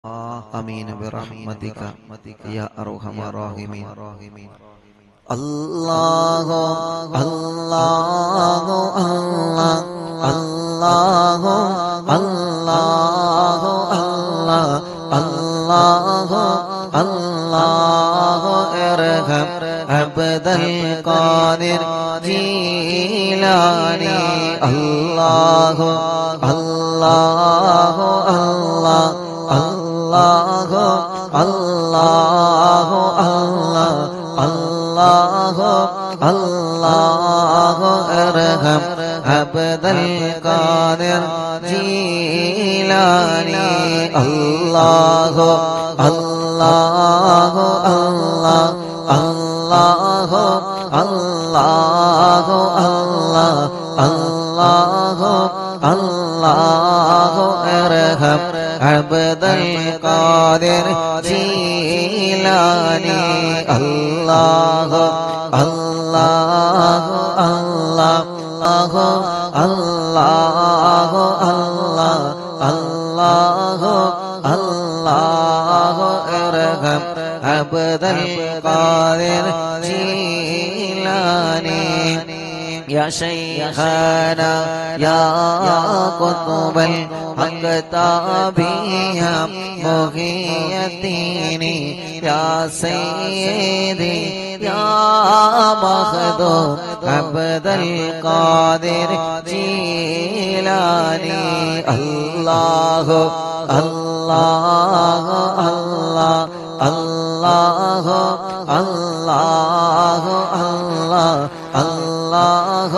آمين برحمتك يا أرحم الراحمين الله الله الله الله الله الله الله الله ارحم عبد القادر جيلاني الله الله الله الله الله الله الله الله ارحم عبد القادر جيلاني الله الله الله الله الله الله الله الله ارحم عبد القادر جيلاني الله الله الله الله الله الله الله ارحم عبد القادر جيلاني يا شيخنا يا قطب الأقطابي يا مغي الدين يا سيدي يا مخدوم عبد القادر جيلاني الله الله الله الله الله الله الله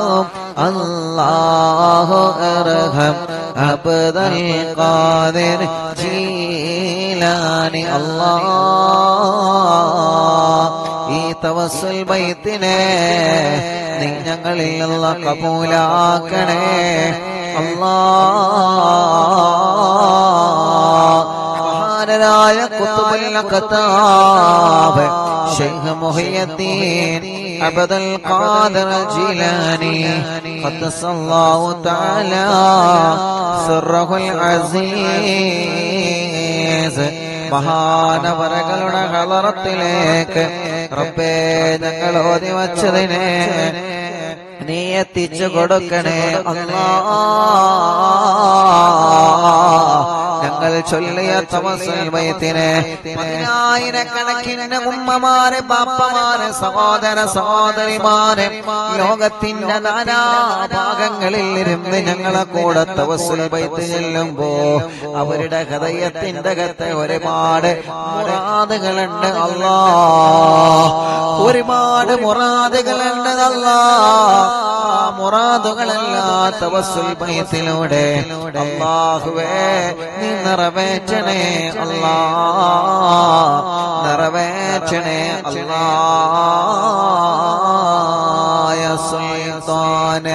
الله ارحم عبد القادر جيلاني الله ഈ തവസ്സുൽ ബൈത്തിനെ നീ ഞങ്ങളിൽ നിന്ന് കബൂലാക്കണേ അല്ലാ മഹാനരായ കുത്തുബുൽ കത്താബ് ഷെയ്ഖ് മുഹിയദ്ദീൻ അബ്ദുൽ ഖാദിർ ജിലാനി ഖദ്ദസല്ലാഹു തആല സിർറഹുൽ അസീസ് മഹാനവരകളുടെ ഹലറത്തിലേക്ക് റബ്ബേ ഞങ്ങൾ ഓതി വച്ചതിനെ നീ എത്തിച്ചു കൊടുക്കണേ അല്ലാ ഞങ്ങൾ ചൊല്ലിയ തമസ്സൽമയത്തിനെ പതിനായിരക്കണക്കിന് ഉമ്മമാരെ ബാപ്പമാരെ സഹോദര സഹോദരിമാരെ ലോകത്തിന്റെ നാനാ ഭാഗങ്ങളിൽ ഇരുന്ന് ഞങ്ങളെ കൂടെ തവസ്സുൽ ബൈത്ത് ചെല്ലുമ്പോ അവരുടെ ഹൃദയത്തിന്റെ അകത്ത് ഒരുപാട് മുറാദുകളുണ്ട് അല്ലാ ഒരുപാട് മുറാദുകളുണ്ട് അല്ലാ ആ മുറാദുകളെല്ലാം തവസ്സുൽ ബൈത്തിലൂടെ അല്ലാഹുവേ നീ നിറവേറ്റണേ അല്ലാ നിറവേറ്റണേ അല്ലാ يا سلطان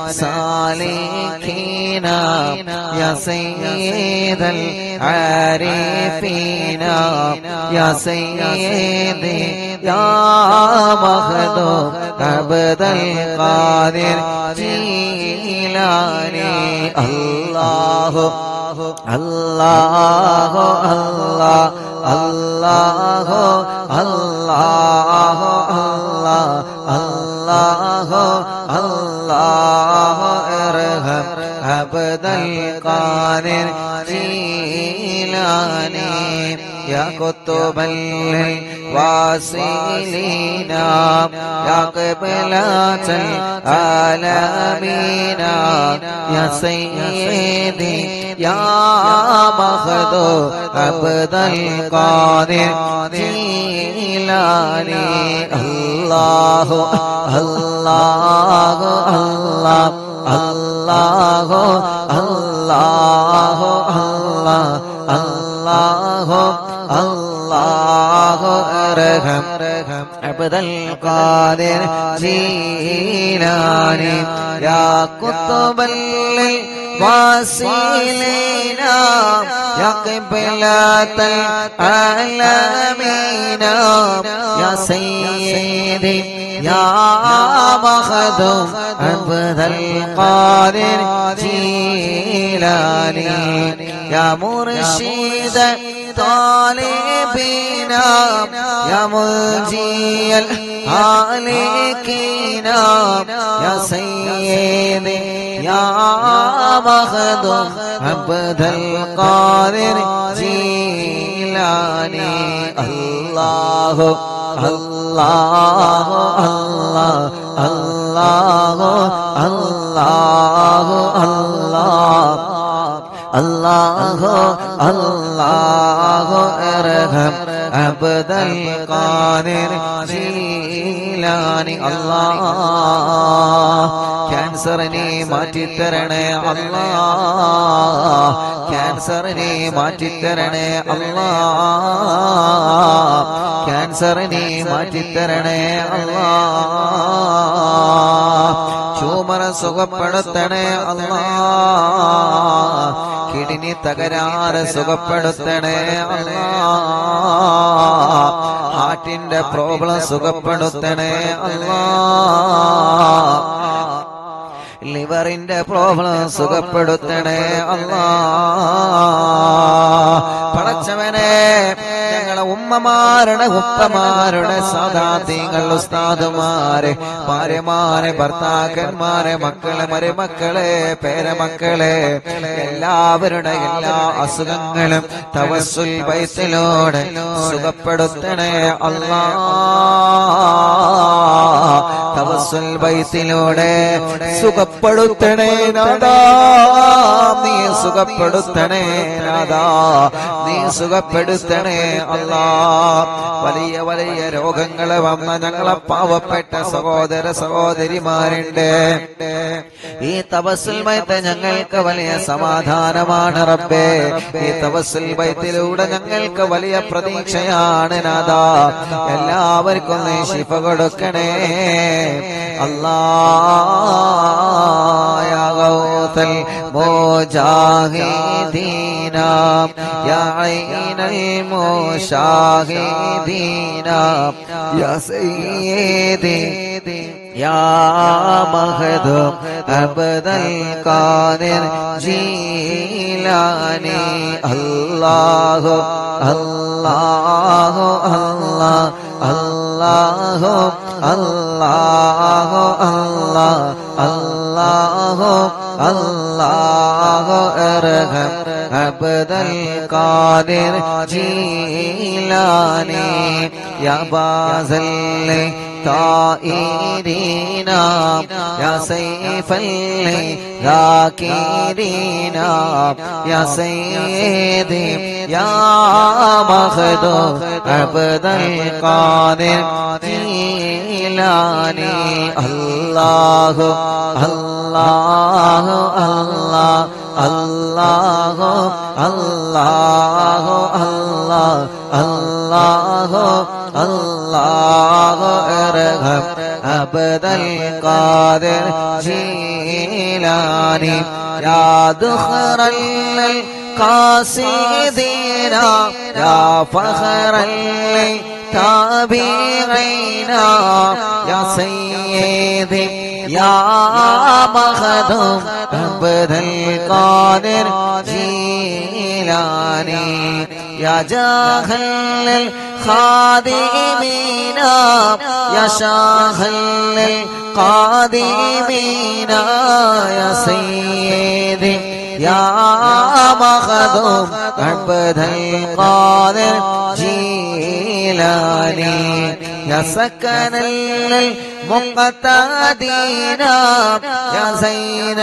سالكين يا سيد العارفين يا سيدي يا مخدوم عبد القادر جيلاني الله الله الله الله الله الله الله الله ارحم عبد القادر جيلاني يا كتب الواصلين يا قبلة العالمين يا سيدي يا مخدو عبد القادر جيلاني الله الله الله الله الله الله الله الله ارحم عبد القادر جيلاني يا قطب الواصلين يا قبلة العالمين يا سيدي يا مخدوم عبد القادر جيلاني يا مرشد طالبنا يا منجي الهالكين يا سيدي يا مخدوم عبد القادر جيلاني الله الله الله الله الله الله الله الله ارحم عبد القادر ജീലാനി അല്ലാ ക്യാൻസറിനെ മാറ്റിത്തരണേ അല്ലാ ക്യാൻസറിനെ മാറ്റിത്തരണേ അല്ലാ ക്യാൻസറിനെ മാറ്റിത്തരണേ അല്ലാ ചൂമറ സുഖപ്പെടുത്തണേ അല്ലാ കിഡ്നി തകരാറ് സുഖപ്പെടുത്തണേ അല്ലാ ഹാർട്ടിന്റെ പ്രോബ്ലം സുഖപ്പെടുത്തണേ അല്ലാ ലിവറിന്റെ പ്രോബ്ലം സുഖപ്പെടുത്തണേ അല്ലാ പടച്ചവനെ ഞങ്ങളെ ഉമ്മമാരുടെ ഉപ്പമാരുടെ സാധാത്യങ്ങൾ ഉസ്താദുമാരെ ഭാര്യമാരെ ഭർത്താക്കന്മാരെ മക്കളെ മരുമക്കളെ പേരമക്കളെ എല്ലാവരുടെ എല്ലാ അസുഖങ്ങളും തവസുൽ വയസ്സിലൂടെ സുഖപ്പെടുത്തണേ അല്ലാ തവസുൽ വയസ്സിലൂടെ സുഖപ്പെടുത്തണേ നാദാ നീ സുഖപ്പെടുത്തണേ നാദാ നീ സുഖപ്പെടുത്തണേ അല്ലാ വലിയ വലിയ രോഗങ്ങള് വന്ന ഞങ്ങളെ പാവപ്പെട്ട സഹോദര സഹോദരിമാരുണ്ട് ഈ തപസ്സിൽ വയത്ത് ഞങ്ങൾക്ക് വലിയ സമാധാനമാണ് റബ്ബേ ഈ തപസ്സിൽ വയത്തിലൂടെ ഞങ്ങൾക്ക് വലിയ പ്രതീക്ഷയാണ് നാദാ എല്ലാവർക്കും നീ ശിഫ കൊടുക്കണേ അല്ലാ يا غوث المجاهدين يا عين المشاهدين يا سيدي يا مخدوم عبد القادر جيلاني الله الله الله الله الله الله الله الله ارحم عبد القادر جيلاني يا بازل طائرين يا سيف الذاكرين يا سيدي يا مخدوم عبد القادر جيلاني الله الله الله الله الله الله الله الله ارحم عبد القادر جيلاني يا دخر القاصدين يا فخر التابعين يا سيدي يا مخدوم عبد القادر جيلاني يا جاهل الخادمين يا شاهل القادمين يا سيدي يا مخدوم عبد القادر جيلاني يا سكن المقتدين يا زين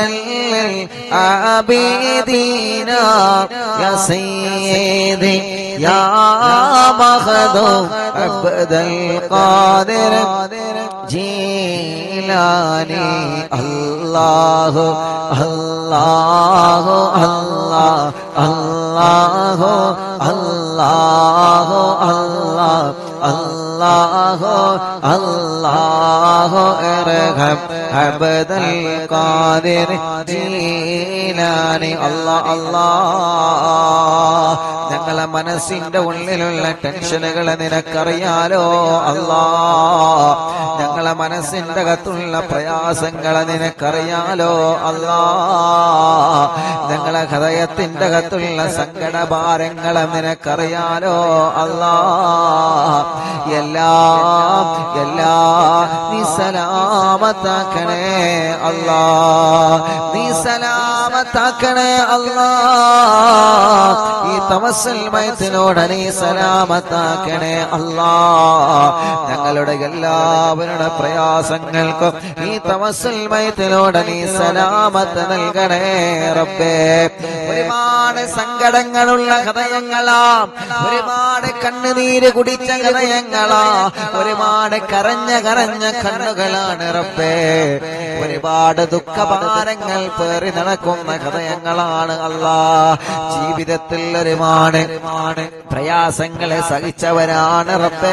العابدين يا سيدي يا مخدوم عبد القادر جيلاني الله الله الله الله الله الله الله الله അല്ലാഹു ഇർഹം അബ്ദൽ ഖാദിർ ജീലാനി അല്ലാ അല്ലാ ഞങ്ങളെ മനസ്സിന്റെ ഉള്ളിലുള്ള ടെൻഷനുകളെ നിനക്കറിയാലോ അല്ലാ ഞങ്ങളെ മനസ്സിന്റെ അകത്തുള്ള പ്രയാസങ്ങളെ നിനക്കറിയാലോ അല്ലാ ഞങ്ങളെ ഹൃദയത്തിന്റെ അകത്തുള്ള സങ്കടഭാരങ്ങളെ നിനക്കറിയാലോ അല്ലാ എല്ലാം എല്ലാം നീ സലാമത്താക്കണേ അല്ലാ നീ സലാമത്താക്കണേ അല്ലാ ഈ തമസ്സൽ മയത്തിനോട് നീ സലാമത്താക്കണേ അല്ലാ ഞങ്ങളുടെ എല്ലാവരുടെ പ്രയാസങ്ങൾക്കും ഈ തമസ്സൽ മയത്തിനോട് നീ സലാമത്ത് നൽകണേ റബ്ബേ ഒരുപാട് സങ്കടങ്ങളുള്ള ഹൃദയങ്ങളാ ഒരുപാട് കണ്ണുനീര് കുടിച്ച ഹൃദയങ്ങളാ ഒരുപാട് കരഞ്ഞ കരഞ്ഞ കണ്ണുകളാണ് റബ്ബേ ഒരുപാട് ദുഃഖഭാരങ്ങൾ പേറി നടക്കുന്ന ഹൃദയങ്ങളാണ് അല്ലാ ജീവിതത്തിൽ ഒരുപാട് പ്രയാസങ്ങളെ സഹിച്ചവരാണ് റബ്ബേ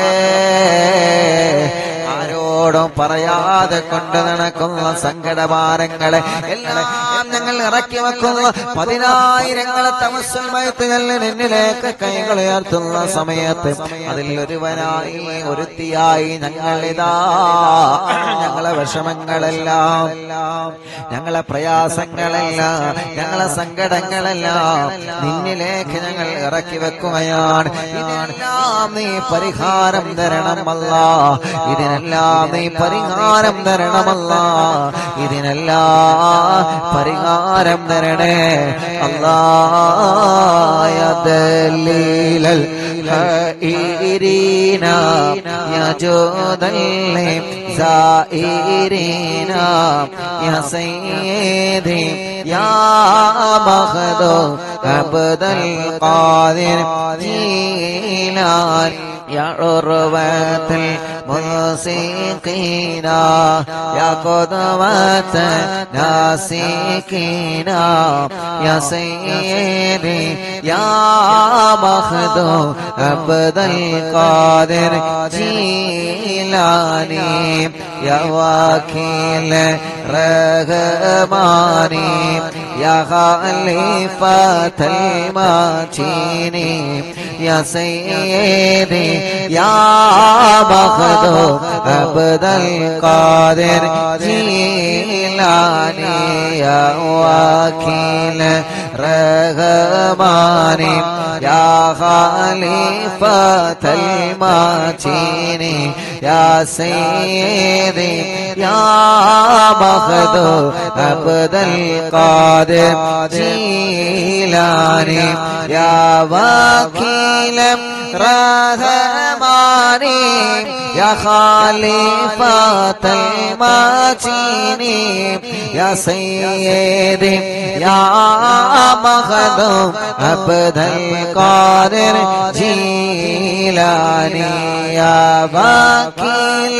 ആരോടും പറയാതെ കൊണ്ട് നടക്കുന്ന സങ്കടഭാരങ്ങളെ എല്ലാം ഞങ്ങൾ ഇറക്കി വെക്കുന്ന പതിനായിരങ്ങളെ തമസ്സമയത്ത് ഞങ്ങൾ എന്നിലേക്ക് കൈകൾ ഉയർത്തുന്ന സമയത്ത് അതിൽ ഒരുവനായി ഒരുത്തിയായി ഞങ്ങളിതാ ഞങ്ങളെ വിഷമങ്ങളെല്ലാം ഞങ്ങളെ പ്രയാസങ്ങളെല്ലാം ഞങ്ങളെ സങ്കടങ്ങളെല്ലാം നിന്നിലേക്ക് ഞങ്ങൾ ഇറക്കി വെക്കുകയാണ് ഇതിനെല്ലാം നീ പരിഹാരം തരണമല്ല ഇതിനെല്ലാം നീ പരിഹാരം തരണമല്ല ഇതിനെല്ലാം പരിഹാരം തരണേ അല്ലായതല്ലീലൽ ഹൈരീന യജോദല്ലേ زائرين يا سيدي يا مخدو عبد القادر جيلان يا عروة الموسيقين يا قدوة ناسكين يا سيدي يا مخدو عبد القادر جيلاني يا وكيل رغماني يا خليفة الماتيني يا سيدي يا مخدوم عبد القادر جيلاني يا وكيل رغماني يا خليفة الماتيني يا سيدي يا مخدوم عبد القادر جيلاني يا وكيل رحماني يا خليفة الماتيني يا سيدي يا مخدوم عبد القادر جيلاني يا وكيل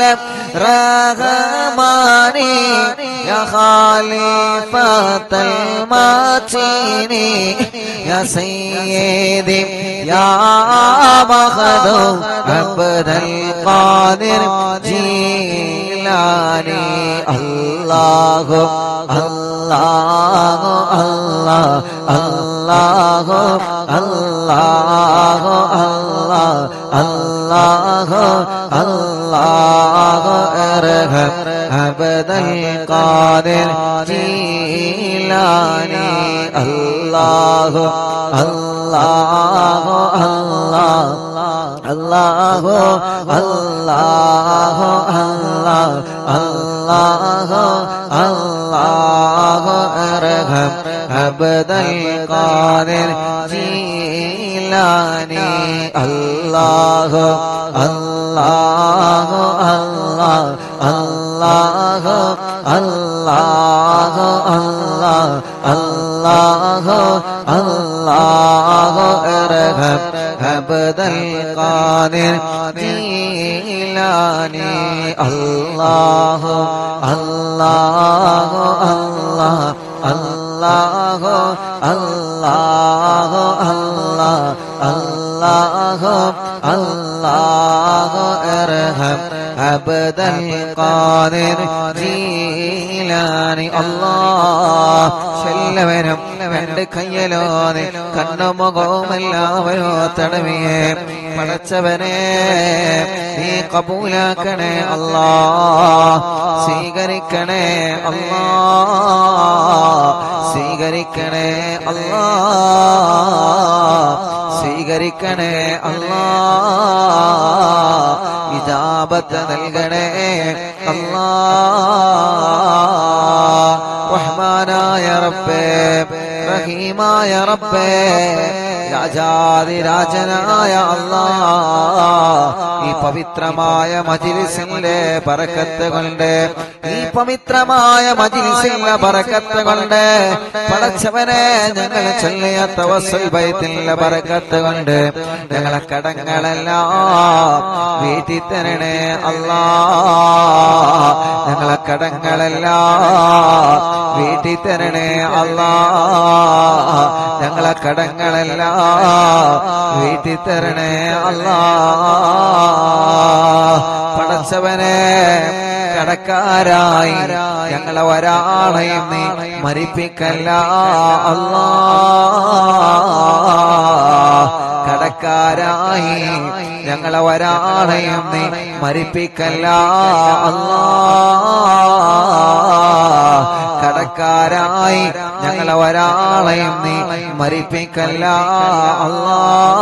رحماني يا خليفة الماتيني يا سيدي يا مخدوم عبد القادر جيلاني الله الله الله الله الله الله الله الله ارحم عبد القادر جيلاني الله الله الله الله الله الله الله الله ارحم عبد القادر جيلاني الله الله الله الله الله الله الله الله ارحم عبد القادر جيلاني الله الله الله الله الله الله الله അല്ലാഹു അല്ലാഹു അർഹം അബ്ദൽ ഖാദിർ ജീലാനി അല്ലാഹ് എല്ലാവരും രണ്ട് കയ്യലോനെ കണ്ണുമുഖവും എല്ലാവരും തടവിയെ പടച്ചവനെ നീ കബൂലാക്കണേ അല്ലാ സ്വീകരിക്കണേ അല്ലാ സ്വീകരിക്കണേ അല്ലാ സ്വീകരിക്കണേ അല്ലാ ഇജാബത്ത് നൽകണേ അല്ലാ റഹ്മാനായ റബ്ബേ റഹീമായ റബ്ബേ രാജാതിരാജനായ അല്ലാ ഈ പവിത്രമായ മജിലിസിന്റെ ബറക്കത്ത് കൊണ്ട് ഈ പവിത്രമായ മജിലിസിന്റെ ബറക്കത്ത് കൊണ്ട് പടച്ചവനെ ഞങ്ങൾ ചൊല്ലിയ തവസ്സുൽ ബൈത്തിന്റെ ബറക്കത്ത് കൊണ്ട് ഞങ്ങളെ കടങ്ങളെല്ലാം വീട്ടിൽ തരണേ അല്ലാ ഞങ്ങളെ കടങ്ങളെല്ലാം വീട്ടിൽ തരണേ അല്ലാ ഞങ്ങളെ കടങ്ങളെല്ലാം വീട്ടിൽ തരണേ അല്ലാ പടച്ചവനെ കടക്കാരായി ഞങ്ങളെ ഒരാളെയും നീ മരിപ്പിക്കല്ല അല്ലാ കടക്കാരായി ഞങ്ങളെ ഒരാളെയും നീ മരിപ്പിക്കല്ല അല്ലാ കടക്കാരായി ഞങ്ങളെ ഒരാളെയും നീ മരിപ്പിക്കല്ല അല്ലാ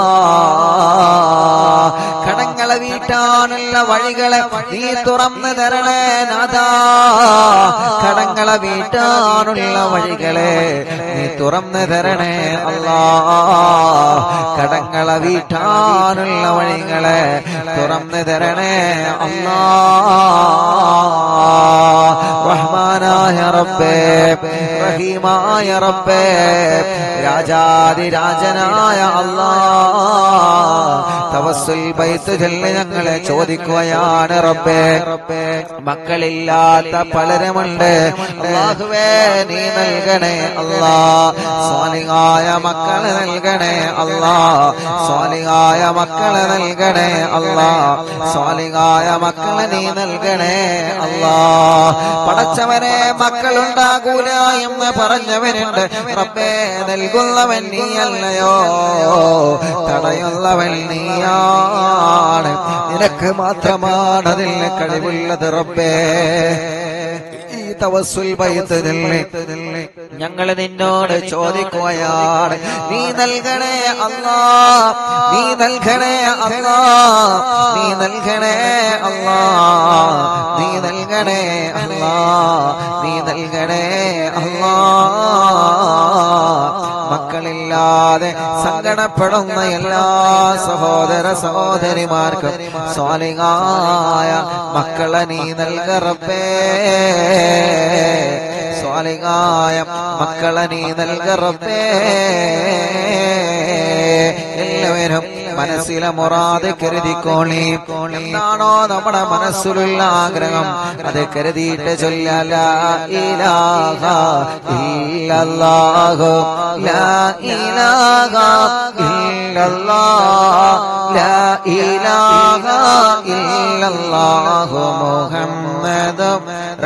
കടങ്ങളെ വീട്ടാനുള്ള വഴികളെ നീ തുറന്നു തരണേ നാഥാ കടങ്ങളെ വീട്ടാനുള്ള വഴികളെ നീ തുറന്നു തരണേ അല്ലാ കടങ്ങളെ വീട്ടാനുള്ള വഴികളെ തുറന്നു തരണേ അല്ലാ റഹ്മാനായ റബ്ബേ റഹീമായ റബ്ബേ രാജാതിരാജനായ അല്ലാ തവസ്സുൽ ബൈത്ത് ചൊല്ലി ഞങ്ങളെ ചോദിക്കുകയാണ് റബ്ബേ റബ്ബേ മക്കളില്ലാത്ത പലരുമുണ്ട് അല്ലാഹുവേ നീ നൽകണേ അല്ലാ സ്വാലിഹായ മക്കളെ നൽകണേ അല്ലാ സ്വാലിഹായ മക്കളെ നൽകണേ അല്ലാ സ്വാലിഹായ മക്കളെ നീ നൽകണേ അല്ലാ പടച്ചവനെ മക്കളുണ്ടാകൂല എന്ന് പറഞ്ഞവനുണ്ട് റബ്ബേ നൽകുന്നവൻ നീയല്ലയോ തടയുന്നവൻ നീയാണ് നിനക്ക് മാത്രമാണ് അതിൽ കഴിവുള്ളത് റബ്ബേ ഈ തവസ്സുൽ ബൈത്തിൽ ഞങ്ങൾ നിന്നോട് ചോദിക്കുകയാണ് നീ നൽകണേ അല്ലാ നീ നൽകണേ അല്ലാ നീ നൽകണേ അല്ലാ നീ നൽകണേ അല്ലാ നീ നൽകണേ അല്ലാ മക്കളില്ലാതെ സങ്കടപ്പെടുന്ന എല്ലാ സഹോദര സഹോദരിമാർക്കും സ്വാലികായ മക്കളെ നീ നൽകറപ്പേ സ്വാലികായ മക്കളെ നീ നൽകറപ്പേ എല്ലാവരും മനസ്സിലെ മുറാതെ കരുതിക്കോളി എന്താണോ നമ്മുടെ മനസ്സിലുള്ള ആഗ്രഹം അത് കരുതിയിട്ട് ചൊല്ലല ഇലാഹ ഇല്ലല്ലാഹു ലാ ഇലാഹ ഇല്ലല്ലാഹ് ലാ ഇലാഹ ഇല്ലല്ലാഹു മുഹമ്മദും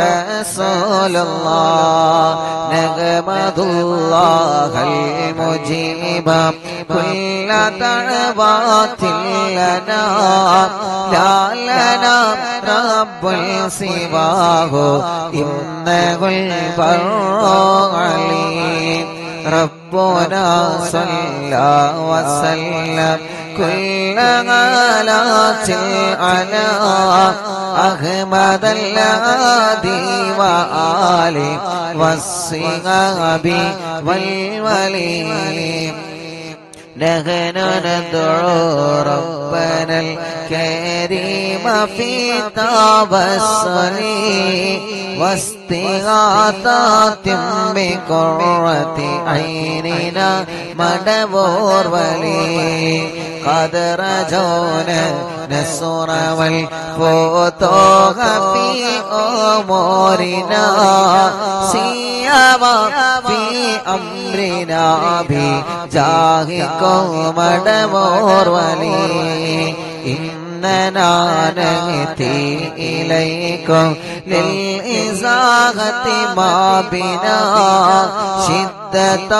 റസൂലുള്ളാഹ് നഗമദുല്ലാഹൽ മുജീബ كل دعوات لنا لا لنا رب سواه إنه البر عليم ربنا صلى وسلم كل غالات على أحمد الهادي وآله والصحاب والولي نحن ندعو ربنا الكريم في توسل واستغاثات بقرة عيننا مدبور ولي قد رجونا نصر والفتوح في أمورنا سيما في أمرنا بجاهكم مدمور ولي إننا نأتي إليكم للإزاغة ما بنا شدة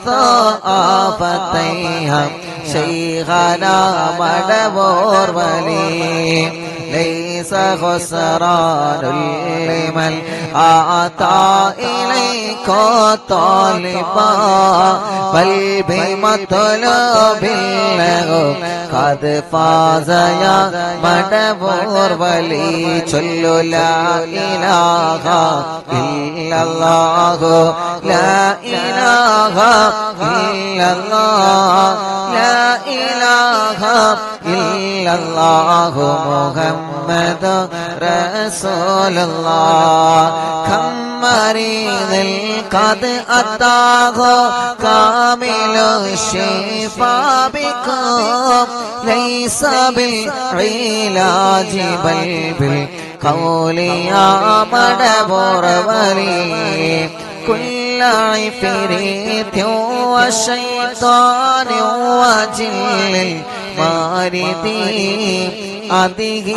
آفتيها شيخنا مدبور ولي ليس خسران لمن أعطى إليك طالبا بل بمطلب له قد فاز يا مدبور ولي چل لا إله إلا الله لا إله إلا الله لا إله إلا الله محمد رسول الله كم مريض قد أتاه كامل الشفاء بكم ليس بالعلاج بل بالقول يا مدبر ولي كل عفريت وشيطان وجل الماردين അധിക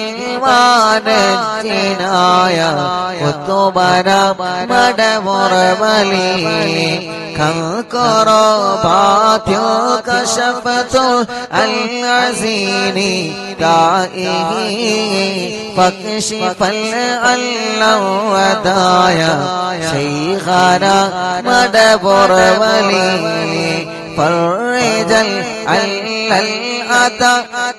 ബൽവാനത്തിനായ കുത്തുബന മടമുറവലി കങ്കറോ ബാധ്യോ കശപത്തോ അൽഅസീനി തായിഹി ഫക്ഷിഫൽ അല്ലവദായ ശൈഖന മടമുറവലി فرج الأذى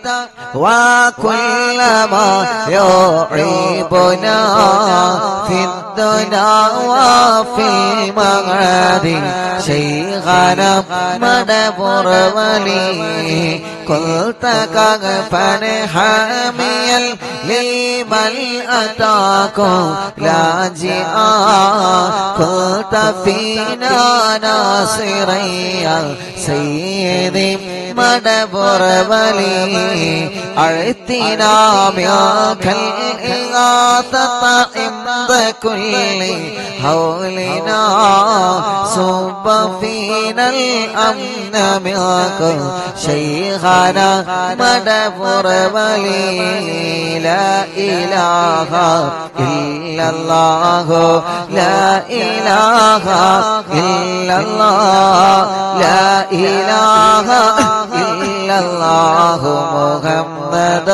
وكل ما يعيبنا في الدنيا وفي المغاد شيخنا مدبر ولي قلت كغفن حاميا لمن أتاكم لاجئا قلت فينا ناصريا سيدي مدبر ولي أعتنا بياك الإغاثة عند كل حولنا صب فينا الأمن منك شيخنا مدبر ولي لا إله إلا الله لا إله إلا الله لا إله إلا الله محمد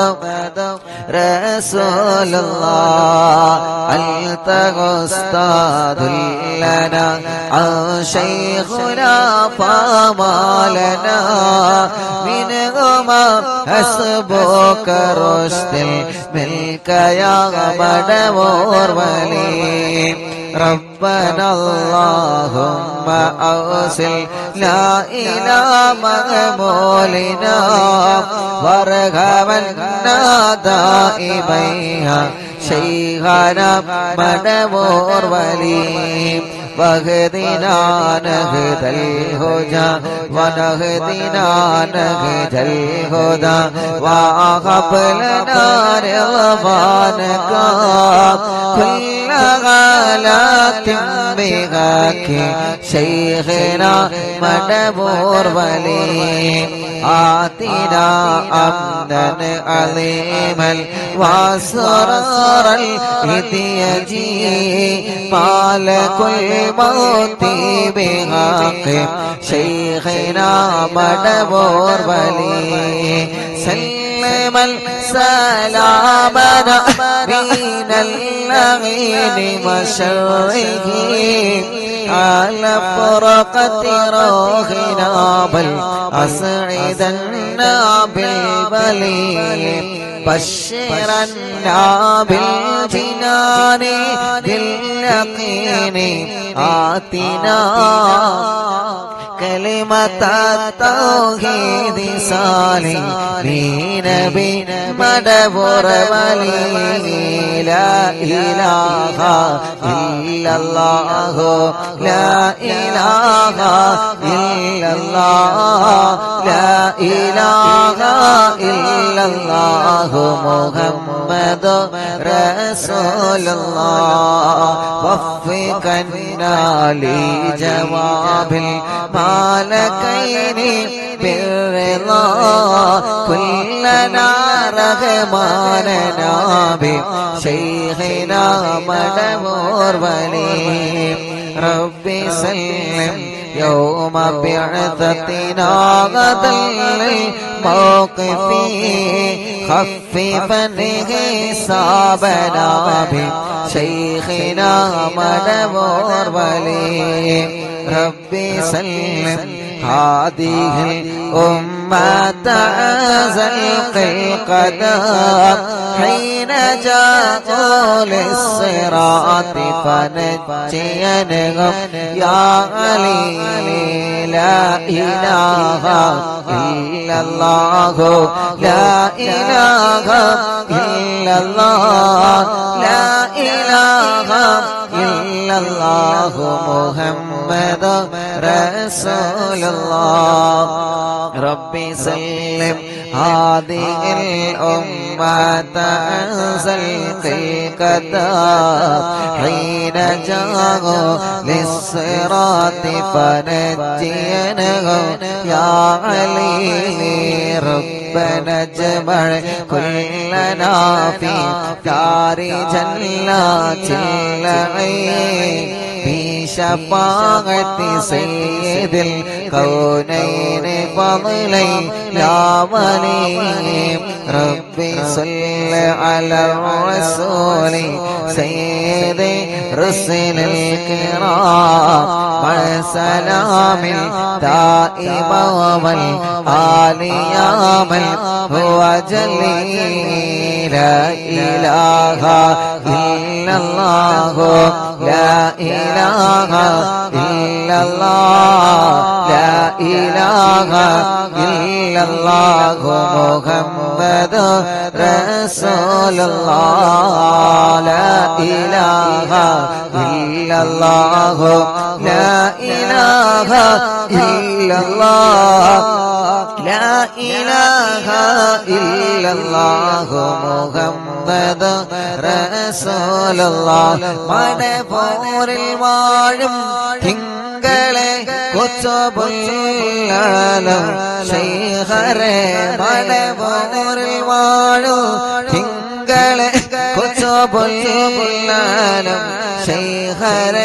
رسول الله أنت أستاذ لنا أو شيخنا فما لنا منهما حسبك رشد الملك يا مدبور ولي ربنا اللهم أوصل لا إلى مغمولنا وارغمنا دائبيها شيخنا مدبور ولي واهدنا نهد الهدى ونهدنا نهد الهدى وأخف لنا رضوانك كل غالات بغاك شيخنا مدبور ولي آتنا أمنا عظيما وأسرار الهديج مالك الموت بحق شيخنا مدبور ولي سلم السلامنا من اللعين وشره على فرقة روحنا بل أسعدنا بالبلي بشرنا بالجنان باليقين آتنا كلمة التوحيد صالحين بمدبر ولي لا إله إلا الله لا إله إلا الله لا إله إلا الله محمد رسول الله وفقنا لجواب المالكين بالرضا كلنا رحماننا بشيخنا مدبور ولي ربي سلم يوم بعثتنا غدا الموقف خففا حسابنا بشيخنا مدبور ولي ربي سلم هذه الأمة أزلق القدم حين جاءوا للصراط فنجينهم يا علي لا إله إلا الله لا إله إلا الله لا إله إلا الله محمد رسول الله ربي سلم هذه الأمة أنزل الكتاب حين جاءوا للصراط فنجينهم يا علي ربنا اجمع كلنا في دار جنات العين بشفاعة سيد الكونين فضلي يا ولي ربي صل على الرسول سيد رسل الكرام مع سلام دائم والآل يا من هو جلي لا إله إلا الله لا إله إلا الله لا إله إلا الله محمد رسول الله لا إله إلا الله لا إله إلا الله لا إله إلا الله محمد رسول الله മടപോരിൽ വാഴും തിങ്കളെ കൊച്ചപുല്ലാലും ശൈഹരെ മടപോരിൽ വാഴും തിങ്കളെ കൊച്ചപുല്ലാലും ശൈഹരെ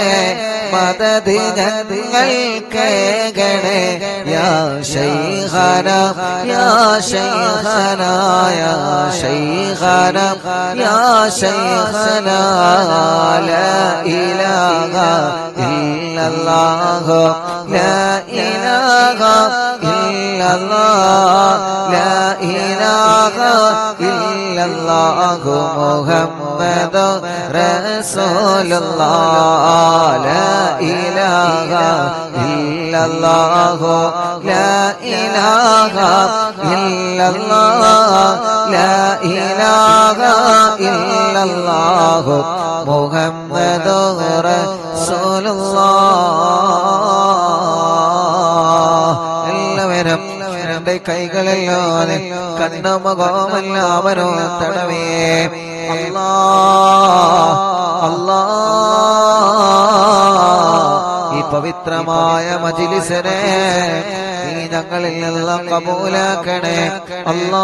മദത് ഞങ്ങൾ കേകണേ യാ ശൈഖന യാ ശൈഖന യാ ശൈഖന യാ ശൈഖന ലാ ഇലാഹ ഇല്ലല്ലാഹ് ലാ ഇലാഹ ഇല്ലല്ലാഹ് ലാ ഇലാഹ ഇല്ലല്ലാഹു മുഹമ്മദ് റസൂലുള്ളാഹ് ലാ إله إلا الله لا إله إلا الله لا إله إلا الله محمد رسول الله എല്ലാവരും രണ്ട് കൈകളല്ലാതെ കണ്ണുമുഖമെല്ലാവരും തടവേ അല്ലാ അല്ലാ ഈ പവിത്രമായ മജിലിസിനെ നീ ഞങ്ങളിൽ നിന്നും കബൂലാക്കണേ അല്ലാ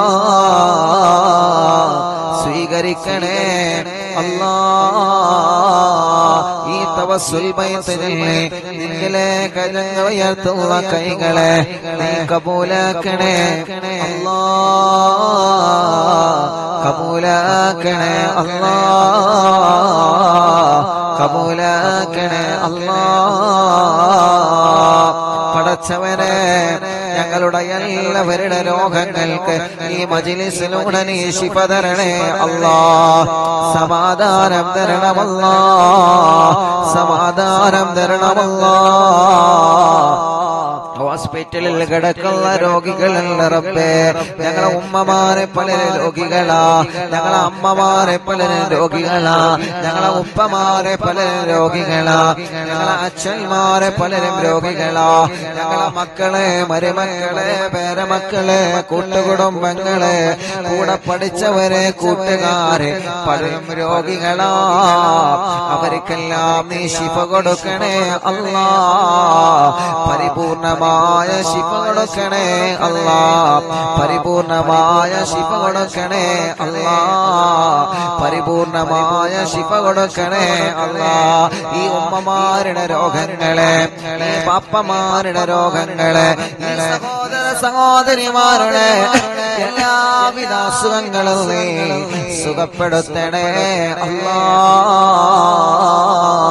സ്വീകരിക്കണേ അല്ലാ ഈ തവസ്സുൽ ബൈത്തിനെ നിന്നിലേക്ക് ഞങ്ങൾ ഉയർത്തുന്ന കൈകളെ നീ കബൂലാക്കണേ അല്ലാ കബൂലാക്കണേ അല്ലാ കബൂലാക്കണേ അല്ലാ പടച്ചവനെ ഞങ്ങളുടെ എല്ലാവരുടെ രോഗങ്ങൾക്ക് ഈ മജിലിസിലൂടെ നീ ശിഫ തരണേ അല്ലാ സമാധാനം തരണമല്ലാ സമാധാനം തരണമല്ലാ ഹോസ്പിറ്റലിൽ കിടക്കുന്ന രോഗികളല്ല റബ്ബേ ഞങ്ങളെ ഉമ്മമാരെ പലരും രോഗികളാ ഞങ്ങളെ അമ്മമാരെ പലരും രോഗികളാ ഞങ്ങളെ ഉപ്പമാരെ പലരും രോഗികളാ ഞങ്ങളെ അച്ഛന്മാരെ പലരും രോഗികളാ ഞങ്ങളെ മക്കളെ മരുമക്കളെ പേരമക്കളെ കൂട്ടുകുടുംബങ്ങളെ കൂടെ പഠിച്ചവരെ കൂട്ടുകാരെ പലരും രോഗികളാ അവർക്കെല്ലാം നീ ശിഫ കൊടുക്കണേ അല്ലാ പരിപൂർണമായ ശിഫ കൊടുക്കണേ അല്ലാ പരിപൂർണമായ ശിഫ കൊടുക്കണേ അല്ലാ പരിപൂർണമായ ശിഫ കൊടുക്കണേ അല്ലാ ഈ ഉമ്മമാരുടെ രോഗങ്ങളെ ഈ പാപ്പമാരുടെ രോഗങ്ങളെ ഈ സഹോദര സഹോദരിമാരുടെ എല്ലാവിധ അസുഖങ്ങളും നീ സുഖപ്പെടുത്തണേ അല്ലാ